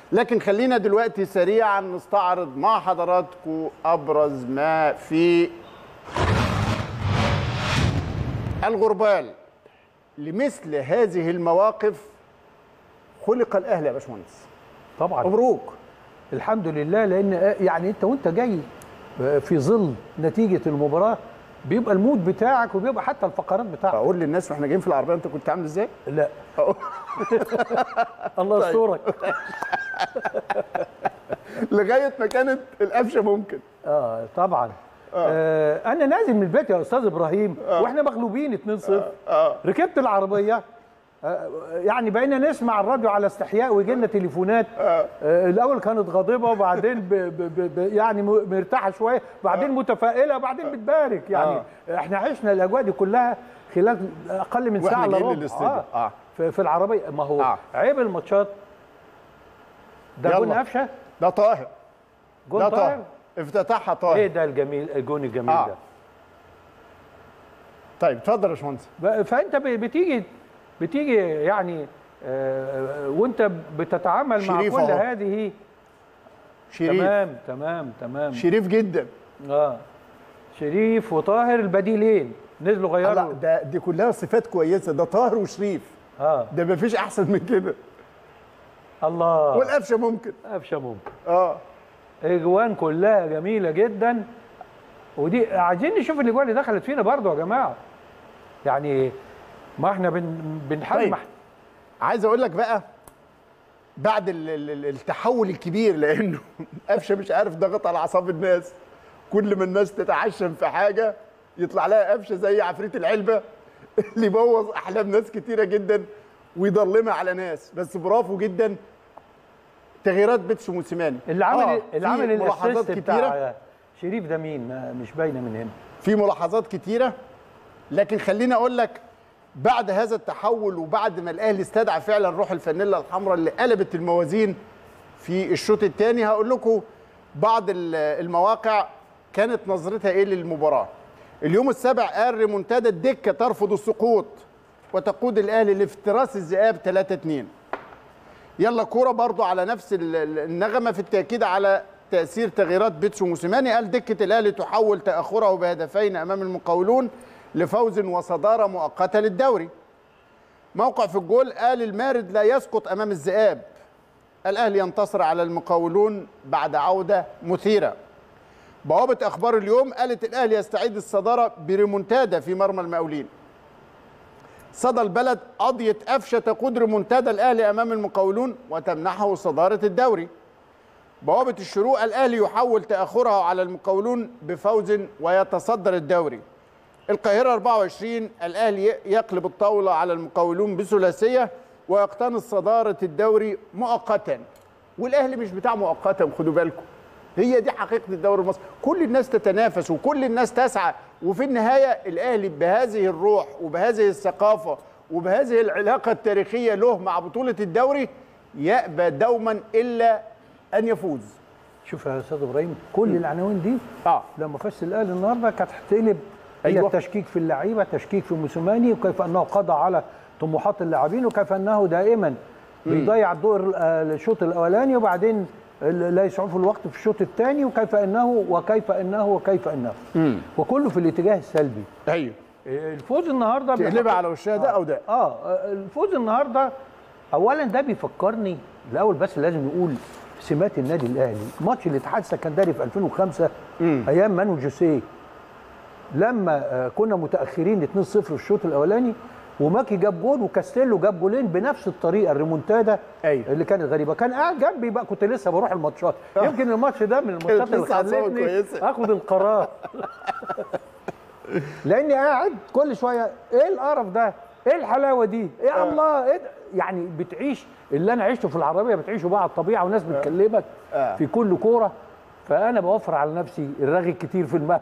لكن خلينا دلوقتي سريعا نستعرض مع حضراتكم ابرز ما في الغربال لمثل هذه المواقف خلق الاهلي يا باشمهندس طبعا مبروك الحمد لله لان يعني انت وانت جاي في ظل نتيجه المباراه بيبقى المود بتاعك وبيبقى حتى الفقرات بتاعك اقول للناس واحنا جايين في العربيه انت كنت عامل ازاي لا أقول- الله يسترك لغايه ما كانت القفشه ممكن اه طبعا آه انا نازل من البيت يا استاذ ابراهيم واحنا مغلوبين 2-0 آه. ركبت العربيه آه يعني بقينا نسمع الراديو على استحياء ويجي لنا تليفونات آه الاول كانت غاضبه وبعدين ب ب ب ب يعني م- مرتاحه شويه بعدين متفائله وبعدين بتبارك يعني احنا عشنا الاجواء دي كلها خلال اقل من وإحنا ساعه الا جايين ربع للاستوديو. آه. آه. في, في العربيه ما هو آه. عيب الماتشات ده يلا. جون قفشه ده طاهر جون ده طاهر طاهر افتتحها ايه طاهر ده الجميل الجون الجميل آه. ده طيب اتفضل يا باشمهندس ب- فانت ب- بتيجي بتيجي يعني آه، آه، وانت بتتعامل مع شريف كل أهو. هذه شريف تمام تمام تمام شريف جدا اه شريف وطاهر البديلين نزلوا لا غيروا ده دي كلها صفات كويسه ده طاهر وشريف اه ده مفيش احسن من كده الله والقفشه ممكن قفشه ممكن اه اجوان كلها جميله جدا ودي عايزين نشوف الاجوان اللي دخلت فينا برضو يا جماعه يعني ما احنا بن بنحاول طيب. ما عايز اقول لك بقى بعد ال- ال- ال- التحول الكبير لانه قفشه مش عارف ضغط على اعصاب الناس كل ما الناس تتعشم في حاجه يطلع لها قفشه زي عفريت العلبه اللي يبوظ احلام ناس كتيره جدا ويضلمها على ناس بس برافو جدا تغييرات بيتسو موسيماني اللي عمل آه، اللي في عمل ملاحظات الاسيست كتيره بتاع شريف ده مين ما مش باينه من هنا في ملاحظات كتيرة لكن خليني أقول لك بعد هذا التحول وبعد ما الأهلي استدعى فعلا روح الفانيلا الحمراء اللي قلبت الموازين في الشوط الثاني هقول لكم بعض ال- المواقع كانت نظرتها إيه للمباراة اليوم السابع قال ريمونتادا الدكة ترفض السقوط وتقود الأهلي لافتراس الذئاب 3-2 يلا كوره برضو على نفس ال- ال- النغمه في التاكيد على تاثير تغييرات بيتسو موسيماني قال دكه الاهلي تحول تاخره بهدفين امام المقاولون لفوز وصداره مؤقته للدوري موقع في الجول قال المارد لا يسقط امام الذئاب الاهلي ينتصر على المقاولون بعد عوده مثيره بوابه اخبار اليوم قالت الاهلي يستعيد الصداره بريمونتادا في مرمى المقاولين صدى البلد قضية قفشة تقود ريمونتادا الأهلي أمام المقاولون وتمنحه صدارة الدوري بوابة الشروق الأهلي يحول تأخره على المقاولون بفوز ويتصدر الدوري القاهرة 24 الأهلي يقلب الطاولة على المقاولون بثلاثية ويقتنص صدارة الدوري مؤقتا والأهلي مش بتاع مؤقتا خدوا بالكم هي دي حقيقة الدوري المصري كل الناس تتنافس وكل الناس تسعى وفي النهاية الأهلي بهذه الروح وبهذه الثقافة وبهذه العلاقة التاريخية له مع بطولة الدوري يأبى دوما إلا أن يفوز شوف يا استاذ ابراهيم كل العناوين دي آه. لما فاز الاهلي النهارده كانت هتقلب أيوة. أيوة. التشكيك في اللعيبه تشكيك في موسيماني وكيف انه قضى على طموحات اللاعبين وكيف انه دائما بيضيع الدور آه، الشوط الاولاني وبعدين ال- لا يسعفه الوقت في الشوط الثاني وكيف انه وكيف انه وكيف انه وكله في الاتجاه السلبي أيوه الفوز النهارده تقلبها بيحط- على وشها ده أو ده اه الفوز النهارده اولا ده بيفكرني الاول بس لازم نقول سمات النادي الاهلي ماتش الاتحاد السكندري في 2005 ايام مانو جوسيه لما آه، كنا متاخرين 2-0 في الشوط الاولاني وماكي جاب جول وكاستيلو جاب جولين بنفس الطريقه الريمونتادا أيوة. اللي كانت غريبه كان قاعد جنبي بقى كنت لسه بروح الماتشات يمكن الماتش ده من الماتشات اللي لسه أعصابك خلتني كويسة. اخد القرار لاني قاعد كل شويه ايه القرف ده؟ ايه الحلاوه دي؟ ايه الله ايه ده؟ يعني بتعيش اللي انا عشته في العربيه بتعيشه بقى على الطبيعه وناس بتكلمك آه. في كل كوره فانا بوفر على نفسي الرغي الكتير في الملح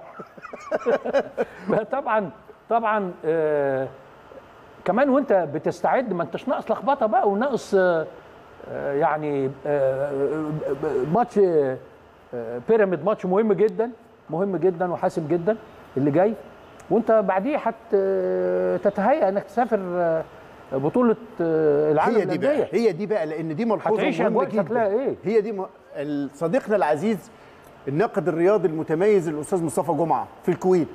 طبعا طبعا آه كمان وانت بتستعد ما انتش ناقص لخبطه بقى وناقص آه آه يعني آه آه، ماتش آه، آه، بيراميد ماتش مهم جدا مهم جدا وحاسم جدا اللي جاي وانت بعديه حت تتهيأ انك تسافر آه، بطوله آه، العالم هي دي بقى للأندية. هي دي بقى لان دي ملحوظه هتعيش مهمه أجواء جدا شكلها إيه؟ هي دي م... ال- صديقنا العزيز الناقد الرياضي المتميز الاستاذ مصطفى جمعه في الكويت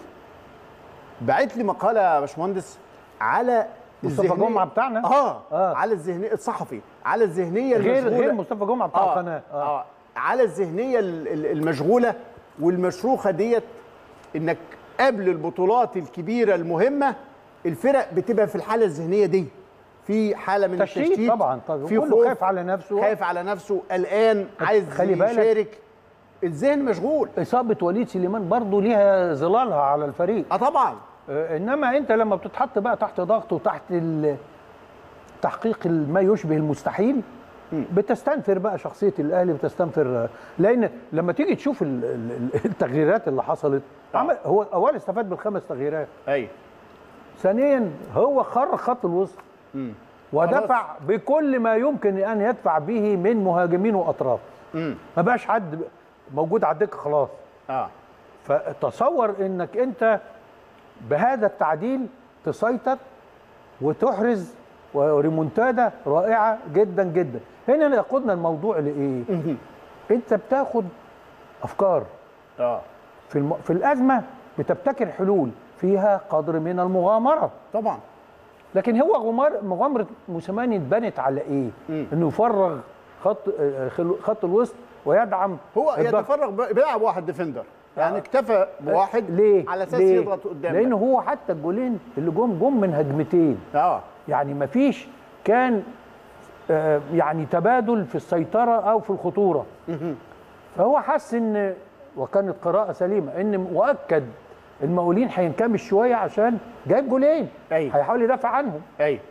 بعت لي مقاله يا باشمهندس على مصطفى الذهنية- جمعة بتاعنا؟ اه, آه. على الذهنيه الصحفي على الذهنيه غير المشغولة. غير مصطفى جمعه بتاع آه القناه آه. آه على الذهنيه ال- ال- المشغوله والمشروخه ديت انك قبل البطولات الكبيره المهمه الفرق بتبقى في الحاله الذهنيه دي في حاله من تشتيت التشتيت طبعا طبعا في كله خوف خايف على نفسه خايف على نفسه قلقان عايز خلي بالك. يشارك الذهن مشغول اصابه وليد سليمان برضه ليها ظلالها على الفريق اه طبعا آه، انما انت لما بتتحط بقى تحت ضغط وتحت ال- تحقيق ما يشبه المستحيل بتستنفر بقى شخصيه الاهلي بتستنفر آه، لان لما تيجي تشوف ال- ال- التغييرات اللي حصلت آه. عمل هو اولا استفاد بالخمس تغييرات ايوه ثانيا هو خرج خط الوسط ودفع بكل ما يمكن ان يدفع به من مهاجمين واطراف امم ما بقاش حد موجود على الدكه خلاص اه فتصور انك انت بهذا التعديل تسيطر وتحرز وريمونتادا رائعه جدا جدا هنا يقودنا الموضوع لايه انت بتاخد افكار اه في الم... في الازمه بتبتكر حلول فيها قدر من المغامره طبعا لكن هو غمار مغامره موسيماني اتبنت على ايه مم. انه يفرغ خط آه، خل- خط الوسط ويدعم هو الضغط. يتفرغ ب- بيلعب واحد ديفندر يعني اكتفى بواحد ليه على اساس ليه؟ يضغط قدام لان هو حتى الجولين اللي جم جم من هجمتين اه يعني ما فيش كان آه، يعني تبادل في السيطره او في الخطوره فهو حس ان وكانت قراءه سليمه ان مؤكد المقاولين هينكمش شويه عشان جايب جولين أيوة. هيحاول يدافع عنهم ايوه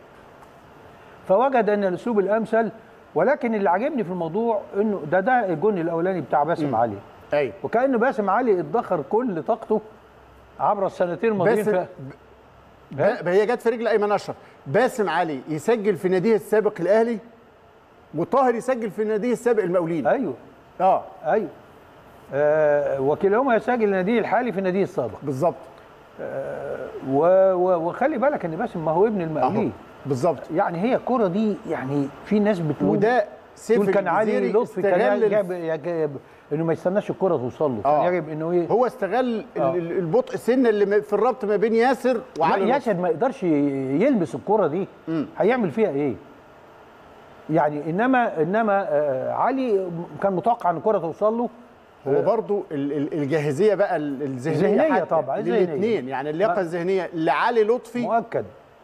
فوجد ان الاسلوب الامثل ولكن اللي عجبني في الموضوع انه ده ده الجون الاولاني بتاع باسم علي ايوه وكأن باسم علي ادخر كل طاقته عبر السنتين الماضيين باسم في ب- هي جت في رجل ايمن اشرف باسم علي يسجل في ناديه السابق الاهلي وطاهر يسجل في ناديه السابق المقاولين ايوه اه ايوه آه وكلاهما يسجل النادي الحالي في النادي السابق بالظبط و و وخلي بالك ان باسم ما هو ابن اهو المقاولين بالظبط يعني هي الكره دي يعني في ناس بتقول وده سيف تقول كان علي الجزيري لطفي كان استغل الف- يجب يجب انه ما يستناش الكره توصل له آه. كان يجب انه ايه هو استغل ال- آه. ال- البطء سن اللي م- في الربط ما بين ياسر لا وعلي لطفي. ياسر ما يقدرش يلمس الكره دي مم. هيعمل فيها ايه يعني انما انما آه علي كان متوقع ان الكره توصل له هو برضو ال- ال- الجاهزيه بقى ال- الذهنيه الذهنية حتى طبعاً، الذهنية. للاثنين يعني اللياقه ما- الذهنيه لعلي لطفي مؤكد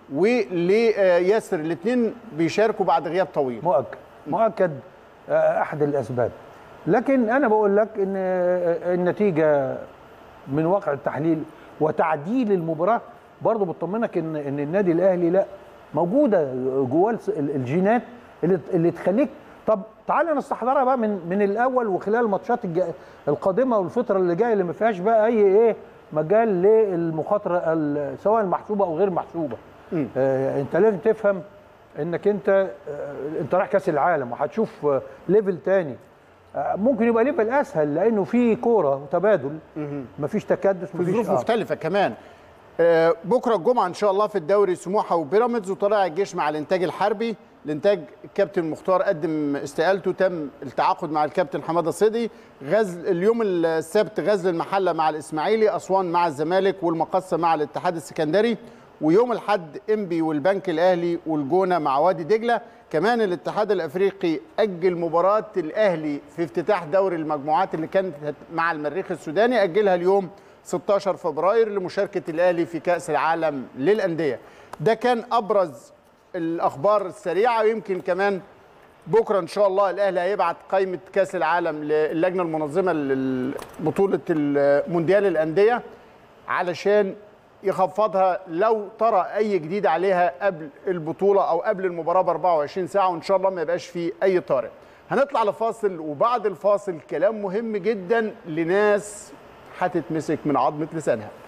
ولياسر الاثنين بيشاركوا بعد غياب طويل مؤكد مؤكد آه، احد الاسباب لكن انا بقول لك ان آه، النتيجه من واقع التحليل وتعديل المباراه برضه بتطمنك ان ان النادي الاهلي لا موجوده جواه الس- ال- الجينات اللي اللي تخليك طب تعالى نستحضرها بقى من من الاول وخلال الماتشات الج- القادمه والفتره اللي جايه اللي ما فيهاش بقى اي ايه مجال للمخاطره ال- سواء المحسوبه او غير محسوبه آه انت لازم تفهم انك انت آه انت رايح كاس العالم وهتشوف آه ليفل تاني آه ممكن يبقى ليفل اسهل لانه في كوره وتبادل مفيش تكدس في مفيش ظروف آه. مختلفه كمان آه، بكره الجمعه ان شاء الله في الدوري سموحه وبيراميدز وطلائع الجيش مع الانتاج الحربي الانتاج الكابتن مختار قدم استقالته تم التعاقد مع الكابتن حماده صدي غزل اليوم السبت غزل المحله مع الاسماعيلي اسوان مع الزمالك والمقصه مع الاتحاد السكندري ويوم الاحد انبي والبنك الاهلي والجونه مع وادي دجله كمان الاتحاد الافريقي اجل مباراه الاهلي في افتتاح دوري المجموعات اللي كانت مع المريخ السوداني اجلها اليوم 16 فبراير لمشاركه الاهلي في كاس العالم للانديه ده كان ابرز الاخبار السريعه ويمكن كمان بكره ان شاء الله الاهلي هيبعت قائمه كاس العالم للجنه المنظمه لبطوله مونديال الانديه علشان يخفضها لو ترى اي جديد عليها قبل البطوله او قبل المباراه ب 24 ساعه وان شاء الله ما يبقاش فيه اي طارئ. هنطلع لفاصل وبعد الفاصل كلام مهم جدا لناس هتتمسك من عظمه لسانها.